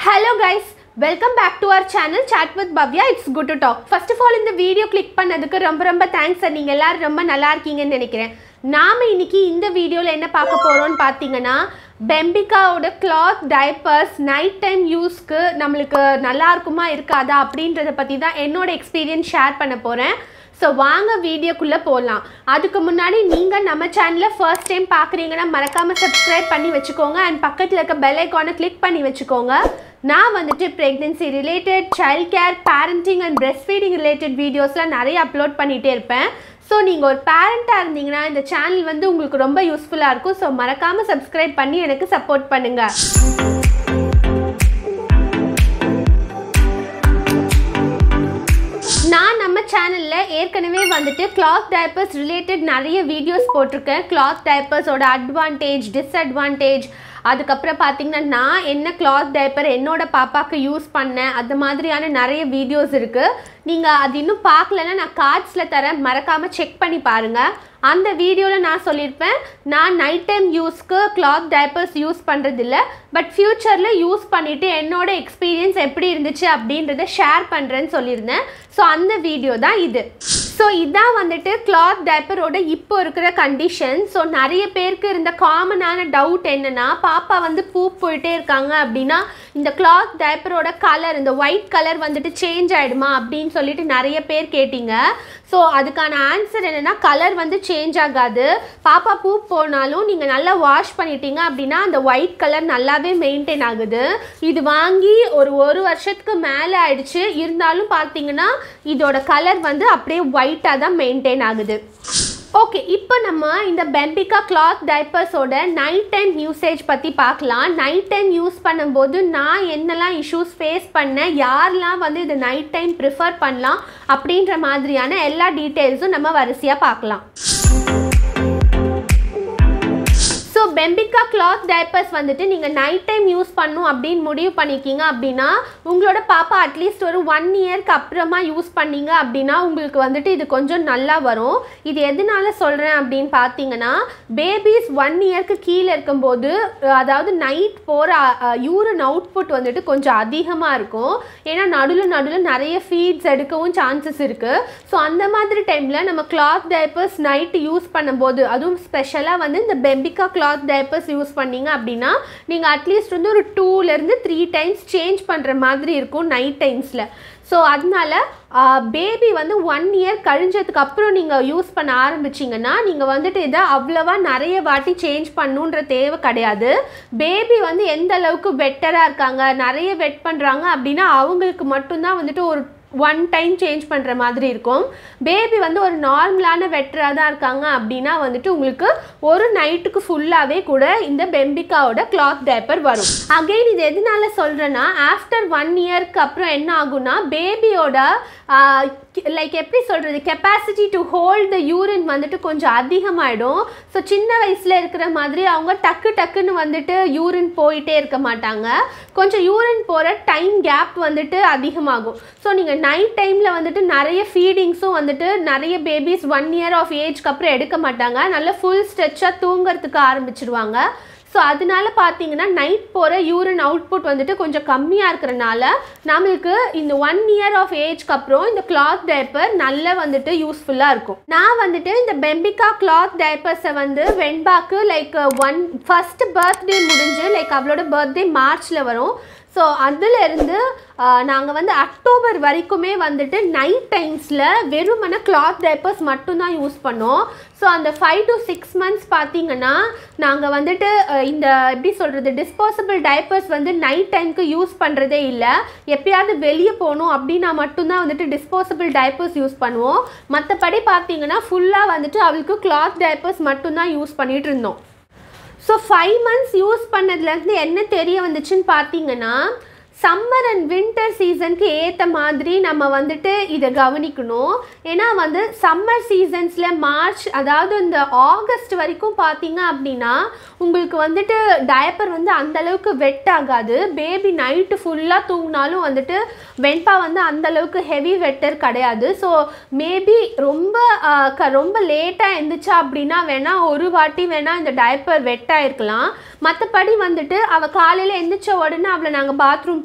hello guys welcome back to our channel chat with Bhavya it's good to talk first of all இந்த video click பண்ணதுக்கு ரொம்ப ரொம்ப thanks sir நீங்கள் எல்லாரும் ரொம்ப நல்லா இருக்கீங்கன்னு நினைக்கிறேன் நாம இன்னைக்கு இந்த வீடியோவில் என்ன பார்க்க போகிறோம்னு பார்த்தீங்கன்னா பெம்பிகாவோட கிளாத் டைப்பர்ஸ் நைட் டைம் யூஸ்க்கு நம்மளுக்கு நல்லா இருக்குமா இருக்காதா அப்படின்றத பற்றி தான் என்னோட எக்ஸ்பீரியன்ஸ் ஷேர் பண்ண போகிறேன் ஸோ வாங்க வீடியோக்குள்ளே போகலாம் அதுக்கு முன்னாடி நீங்கள் நம்ம சேனலை ஃபர்ஸ்ட் டைம் பார்க்குறீங்கன்னா மறக்காமல் சப்ஸ்கிரைப் பண்ணி வச்சுக்கோங்க அண்ட் பக்கத்தில் இருக்க பெல் ஐக்கானை கிளிக் பண்ணி வச்சுக்கோங்க நான் வந்துட்டு pregnancy related child care parenting and breastfeeding related வீடியோஸ்லாம் நிறைய அப்லோட் பண்ணிகிட்டே இருப்பேன் ஸோ நீங்கள் ஒரு பேரண்ட்டாக இருந்தீங்கன்னா இந்த சேனல் வந்து உங்களுக்கு ரொம்ப யூஸ்ஃபுல்லாக இருக்கும் ஸோ மறக்காமல் சப்ஸ்கிரைப் பண்ணி எனக்கு சப்போர்ட் பண்ணுங்கள் நான் நம்ம சேனலில் ஏற்கனவே வந்துட்டு கிளாத் டைப்பர்ஸ் ரிலேட்டட் நிறைய வீடியோஸ் போட்டிருக்கேன் கிளாத் டைப்பர்ஸோட அட்வான்டேஜ் டிஸ்அட்வான்டேஜ் அதுக்கப்புறம் பார்த்தீங்கன்னா நான் என்ன கிளாத் டைப்பர் என்னோட பாப்பாவுக்கு யூஸ் பண்ணேன் அது மாதிரியான நிறைய வீடியோஸ் இருக்குது நீங்கள் அது இன்னும் பார்க்கலன்னா நான் கார்ட்ஸில் தரேன் மறக்காமல் செக் பண்ணி பாருங்கள் அந்த வீடியோவில் நான் சொல்லியிருப்பேன் நான் நைட் டைம் யூஸ்க்கு கிளாத் டைப்பர்ஸ் யூஸ் பண்ணுறதில்ல பட் ஃப்யூச்சரில் யூஸ் பண்ணிவிட்டு என்னோட எக்ஸ்பீரியன்ஸ் எப்படி இருந்துச்சு அப்படின்றத ஷேர் பண்ணுறேன்னு சொல்லியிருந்தேன் ஸோ அந்த வீடியோ தான் இது ஸோ இதான் வந்துட்டு கிளாத் டைப்பரோட இப்போ இருக்கிற கண்டிஷன் ஸோ நிறைய பேருக்கு இருந்த காமனான டவுட் என்னென்னா பாப்பா வந்து பூ போயிட்டே இருக்காங்க அப்படின்னா இந்த கிளாத் டைப்பரோட கலர் இந்த ஒயிட் கலர் வந்துட்டு சேஞ்ச் ஆகிடுமா அப்படின்னு சொல்லிட்டு நிறைய பேர் கேட்டீங்க ஸோ அதுக்கான ஆன்சர் என்னென்னா கலர் வந்து சேஞ்ச் ஆகாது பாப்பா பூ போனாலும் நீங்கள் நல்லா வாஷ் பண்ணிட்டீங்க அப்படின்னா அந்த ஒயிட் கலர் நல்லாவே மெயின்டைன் ஆகுது இது வாங்கி ஒரு ஒரு வருஷத்துக்கு மேலே ஆயிடுச்சு இருந்தாலும் பார்த்தீங்கன்னா இதோட கலர் வந்து அப்படியே ஒயிட்டாக தான் மெயின்டைன் ஆகுது ஓகே இப்போ நம்ம இந்த பெம்பிகா கிளாத் டைப்பர்ஸோட நைட் டைம் யூசேஜ் பற்றி பார்க்கலாம் நைட் டைம் யூஸ் பண்ணும்போது நான் என்னெல்லாம் இஷ்யூஸ் ஃபேஸ் பண்ணேன் யாரெல்லாம் வந்து இது நைட் டைம் ப்ரிஃபர் பண்ணலாம் அப்படின்ற மாதிரியான எல்லா டீட்டெயில்ஸும் நம்ம வரிசையாக பார்க்கலாம் ஸோ பெம்பிகா கிளாத் டைப்பர்ஸ் வந்துட்டு நீங்கள் நைட் டைம் யூஸ் பண்ணும் அப்படின்னு முடிவு பண்ணிக்கிங்க அப்படின்னா உங்களோட பாப்பா அட்லீஸ்ட் ஒரு ஒன் இயர்க்கு அப்புறமா யூஸ் பண்ணீங்க அப்படின்னா உங்களுக்கு வந்துட்டு இது கொஞ்சம் நல்லா வரும் இது எதனால சொல்கிறேன் அப்படின்னு பார்த்தீங்கன்னா பேபிஸ் ஒன் இயர்க்கு கீழே இருக்கும்போது அதாவது நைட் போகிற யூரின் அவுட்புட் வந்துட்டு கொஞ்சம் அதிகமாக இருக்கும் ஏன்னா நடுவில் நடுவில் நிறைய ஃபீட்ஸ் எடுக்கவும் சான்சஸ் இருக்குது ஸோ அந்த மாதிரி டைமில் நம்ம கிளாத் டைப்பர்ஸ் நைட்டு யூஸ் பண்ணும்போது அதுவும் ஸ்பெஷலாக வந்து இந்த பெம்பிகா கிளாத் கிளாத் டைப்பர்ஸ் யூஸ் பண்ணீங்க அப்படின்னா நீங்கள் அட்லீஸ்ட் வந்து ஒரு டூலேருந்து த்ரீ டைம்ஸ் சேஞ்ச் பண்ணுற மாதிரி இருக்கும் நைட் டைம்ஸில் ஸோ அதனால பேபி வந்து ஒன் இயர் கழிஞ்சதுக்கு அப்புறம் நீங்கள் யூஸ் பண்ண ஆரம்பிச்சிங்கன்னா நீங்கள் வந்துட்டு இதை அவ்வளோவா நிறைய வாட்டி சேஞ்ச் பண்ணுன்ற தேவை கிடையாது பேபி வந்து எந்த அளவுக்கு வெட்டராக இருக்காங்க நிறைய வெட் பண்ணுறாங்க அப்படின்னா அவங்களுக்கு மட்டும்தான் வந்துட்டு ஒரு ஒன் டைம் சேஞ்ச் பண்ணுற மாதிரி இருக்கும் பேபி வந்து ஒரு நார்மலான வெட்டராக தான் இருக்காங்க அப்படின்னா வந்துட்டு உங்களுக்கு ஒரு நைட்டுக்கு ஃபுல்லாகவே கூட இந்த பெம்பிகாவோட கிளாத் டைப்பர் வரும் அகெயின் இது எதனால சொல்கிறேன்னா ஆஃப்டர் ஒன் இயர்க்கு அப்புறம் என்ன ஆகும்னா பேபியோட லைக் எப்படி சொல்கிறது capacity to hold the urine வந்துட்டு கொஞ்சம் அதிகமாகிடும் ஸோ சின்ன வயசில் இருக்கிற மாதிரி அவங்க டக்கு டக்குன்னு வந்துட்டு யூரின் போயிட்டே இருக்க மாட்டாங்க கொஞ்சம் யூரின் போகிற டைம் கேப் வந்துட்டு அதிகமாகும் ஸோ நீங்கள் நைட் டைமில் வந்துட்டு நிறைய ஃபீடிங்ஸும் வந்துட்டு நிறைய பேபிஸ் ஒன் இயர் ஆஃப் ஏஜ்க்கு அப்புறம் எடுக்க மாட்டாங்க நல்ல ஃபுல் ஸ்ட்ரெச்சாக தூங்குறதுக்கு ஆரம்பிச்சிடுவாங்க ஸோ அதனால பார்த்தீங்கன்னா நைட் போகிற யூரின் அவுட்புட் வந்துட்டு கொஞ்சம் கம்மியாக இருக்கிறனால நம்மளுக்கு இந்த ஒன் இயர் ஆஃப் ஏஜ்க்கு அப்புறம் இந்த கிளாத் டைப்பர் நல்ல வந்துட்டு யூஸ்ஃபுல்லாக இருக்கும் நான் வந்துட்டு இந்த பெம்பிகா கிளாத் டைப்பர்ஸை வந்து வெண்பாக்கு லைக் ஒன் ஃபஸ்ட் பர்த்டே முடிஞ்சு லைக் அவளோட பர்த்டே மார்ச்சில் வரும் ஸோ அதிலிருந்து நாங்கள் வந்து அக்டோபர் வரைக்குமே வந்துட்டு நைட் டைம்ஸில் வெறுமன கிளாத் டைப்பர்ஸ் மட்டும்தான் யூஸ் பண்ணோம் ஸோ அந்த ஃபைவ் டு சிக்ஸ் மந்த்ஸ் பார்த்தீங்கன்னா நாங்கள் வந்துட்டு இந்த எப்படி சொல்கிறது டிஸ்போசபிள் டைப்பர்ஸ் வந்து நைட் டைமுக்கு யூஸ் பண்ணுறதே இல்லை எப்பயாவது வெளியே போகணும் அப்படின்னா மட்டும்தான் வந்துட்டு டிஸ்போசபிள் டைப்பர்ஸ் யூஸ் பண்ணுவோம் மற்றபடி பார்த்தீங்கன்னா ஃபுல்லாக வந்துட்டு அவளுக்கு கிளாத் டைப்பர்ஸ் மட்டும்தான் யூஸ் பண்ணிகிட்டு இருந்தோம் ஸோ ஃபைவ் மந்த்ஸ் யூஸ் பண்ணதுலேருந்து என்ன தெரிய வந்துச்சுன்னு பார்த்தீங்கன்னா சம்மர் அண்ட் வின்டர் சீசனுக்கு ஏற்ற மாதிரி நம்ம வந்துட்டு இதை கவனிக்கணும் ஏன்னா வந்து சம்மர் சீசன்ஸில் மார்ச் அதாவது இந்த ஆகஸ்ட் வரைக்கும் பார்த்தீங்க அப்படின்னா உங்களுக்கு வந்துட்டு டயப்பர் வந்து அந்தளவுக்கு வெட் ஆகாது பேபி நைட்டு ஃபுல்லாக தூங்கினாலும் வந்துட்டு வெண்பா வந்து அந்தளவுக்கு ஹெவி வெட்டர் கிடையாது ஸோ மேபி ரொம்ப க ரொம்ப லேட்டாக எழுந்துச்சா அப்படின்னா வேணால் ஒரு வாட்டி வேணால் இந்த டயப்பர் வெட்டாயிருக்கலாம் மற்றபடி வந்துட்டு அவள் காலையில் எந்திரிச்ச உடனே அவளை நாங்கள் பாத்ரூம்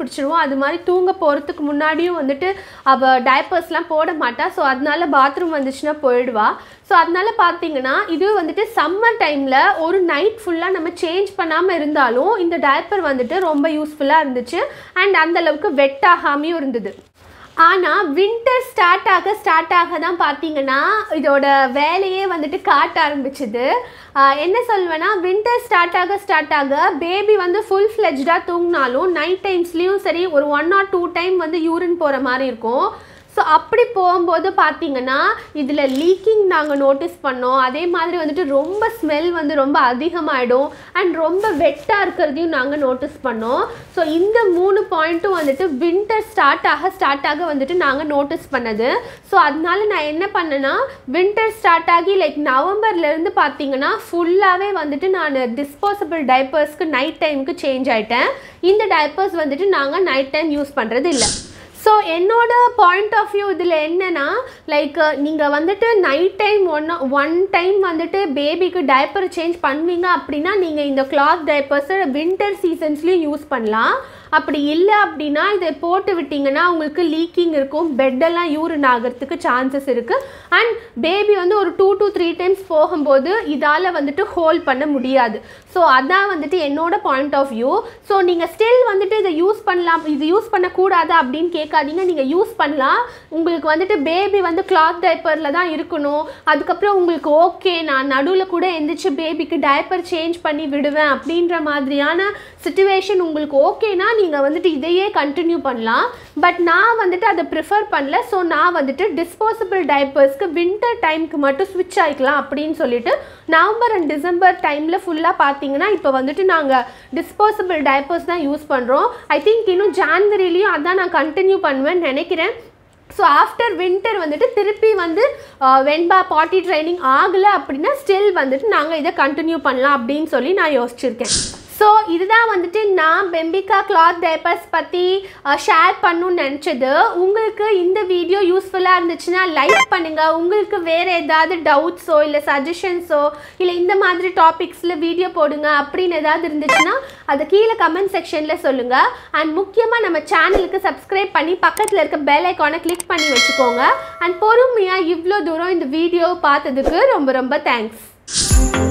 பிடிச்சிருவோம் அது மாதிரி தூங்க போகிறதுக்கு முன்னாடியும் வந்துட்டு அவள் டைப்பர்ஸ்லாம் போட மாட்டா ஸோ அதனால பாத்ரூம் வந்துச்சுன்னா போயிடுவா ஸோ அதனால பார்த்தீங்கன்னா இது வந்துட்டு சம்மர் டைமில் ஒரு நைட் ஃபுல்லாக நம்ம சேஞ்ச் பண்ணாமல் இருந்தாலும் இந்த டைப்பர் வந்துட்டு ரொம்ப யூஸ்ஃபுல்லாக இருந்துச்சு அண்ட் அந்தளவுக்கு வெட் ஆகாமையும் இருந்தது ஆனால் வின்டர் ஸ்டார்ட் ஆக ஸ்டார்ட் ஆக தான் பார்த்தீங்கன்னா இதோட வேலையே வந்துட்டு காட்ட ஆரம்பிச்சுது ஆஹ் என்ன சொல்வேன்னா வின்டர் ஸ்டார்ட் ஆக ஸ்டார்ட் ஆக பேபி வந்து ஃபுல் ஃப்ளெஜ்டாக தூங்கினாலும் நைட் டைம்ஸ்லேயும் சரி ஒரு ஒன் ஆர் டூ டைம் வந்து யூரின் போகிற மாதிரி இருக்கும் ஸோ அப்படி போகும்போது பார்த்தீங்கன்னா இதில் லீக்கிங் நாங்கள் நோட்டீஸ் பண்ணோம் அதே மாதிரி வந்துட்டு ரொம்ப ஸ்மெல் வந்து ரொம்ப அதிகமாகிடும் அண்ட் ரொம்ப வெட்டாக இருக்கிறதையும் நாங்கள் நோட்டீஸ் பண்ணோம் ஸோ இந்த மூணு பாயிண்ட்டும் வந்துட்டு வின்டர் ஸ்டார்ட் ஆக ஸ்டார்ட் ஆக வந்துட்டு நாங்கள் நோட்டீஸ் பண்ணது ஸோ அதனால நான் என்ன பண்ணேன்னா வின்டர் ஸ்டார்ட் ஆகி லைக் நவம்பர்லேருந்து பார்த்தீங்கன்னா ஃபுல்லாகவே வந்துட்டு நான் டிஸ்போசபிள் டைப்பர்ஸ்க்கு நைட் டைமுக்கு சேஞ்ச் ஆகிட்டேன் இந்த டைப்பர்ஸ் வந்துட்டு நாங்கள் நைட் டைம் யூஸ் பண்ணுறது இல்லை ஸோ என்னோட பாயிண்ட் ஆஃப் வியூ இதில் என்னென்னா லைக் நீங்கள் வந்துட்டு night time one one time வந்துட்டு பேபிக்கு டைப்பர் சேஞ்ச் பண்ணுவீங்க அப்படின்னா நீங்கள் இந்த கிளாத் டைப்பர்ஸை வின்டர் சீசன்ஸ்லேயும் யூஸ் பண்ணலாம் அப்படி இல்லை அப்படின்னா இதை போட்டு விட்டிங்கன்னா உங்களுக்கு லீக்கிங் இருக்கும் பெட்டெல்லாம் யூரின் ஆகிறதுக்கு சான்சஸ் இருக்குது அண்ட் பேபி வந்து ஒரு டூ to த்ரீ டைம்ஸ் போகும்போது இதால் வந்துட்டு ஹோல்ட் பண்ண முடியாது ஸோ அதான் வந்துட்டு என்னோட பாயிண்ட் ஆஃப் வியூ ஸோ நீங்கள் ஸ்டில் வந்துட்டு இதை யூஸ் பண்ணலாம் இது யூஸ் பண்ணக்கூடாது அப்படின்னு கேட்காதீங்க நீங்கள் யூஸ் பண்ணலாம் உங்களுக்கு வந்துட்டு பேபி வந்து கிளாத் டைப்பரில் தான் இருக்கணும் அதுக்கப்புறம் உங்களுக்கு ஓகே நான் நடுவில் கூட எந்திரிச்சு பேபிக்கு டைப்பர் சேஞ்ச் பண்ணி விடுவேன் அப்படின்ற மாதிரியான சுச்சுவேஷன் உங்களுக்கு ஓகேனா நீங்கள் வந்துட்டு இதையே கண்டினியூ பண்ணலாம் பட் நான் வந்துட்டு அதை ப்ரிஃபர் பண்ணல ஸோ நான் வந்துட்டு டிஸ்போசபிள் டைப்பர்ஸ்க்கு வின்டர் டைம்க்கு மட்டும் ஸ்விட்ச் ஆகிக்கலாம் அப்படின்னு சொல்லிட்டு நவம்பர் அண்ட் டிசம்பர் டைமில் ஃபுல்லாக பார்த்தீங்கன்னா இப்போ வந்துட்டு நாங்கள் டிஸ்போசபிள் டைப்பர்ஸ் தான் யூஸ் பண்ணுறோம் ஐ திங்க் இன்னும் ஜான்வரிலையும் அதான் நான் கண்டினியூ பண்ணுவேன்னு நினைக்கிறேன் ஸோ ஆஃப்டர் வின்டர் வந்துட்டு திருப்பி வந்து வெண்பா பாட்டி ட்ரைனிங் ஆகலை அப்படின்னா ஸ்டில் வந்துட்டு நாங்கள் இதை கண்டினியூ பண்ணலாம் அப்படின்னு சொல்லி நான் யோசிச்சிருக்கேன் ஸோ இதுதான் வந்துட்டு நான் பெம்பிகா கிளாத் டைப்பர்ஸ் பற்றி ஷேர் பண்ணணும்னு நினச்சது உங்களுக்கு இந்த வீடியோ யூஸ்ஃபுல்லாக இருந்துச்சுன்னா லைக் பண்ணுங்கள் உங்களுக்கு வேறு ஏதாவது டவுட்ஸோ இல்லை சஜஷன்ஸோ இல்லை இந்த மாதிரி டாபிக்ஸில் வீடியோ போடுங்க அப்படின்னு ஏதாவது இருந்துச்சுன்னா அதை கீழே கமெண்ட் செக்ஷனில் சொல்லுங்கள் அண்ட் முக்கியமாக நம்ம சேனலுக்கு சப்ஸ்கிரைப் பண்ணி பக்கத்தில் இருக்க பெல் ஐக்கானை கிளிக் பண்ணி வச்சுக்கோங்க அண்ட் பொறுமையாக இவ்வளோ தூரம் இந்த வீடியோ பார்த்ததுக்கு ரொம்ப ரொம்ப தேங்க்ஸ்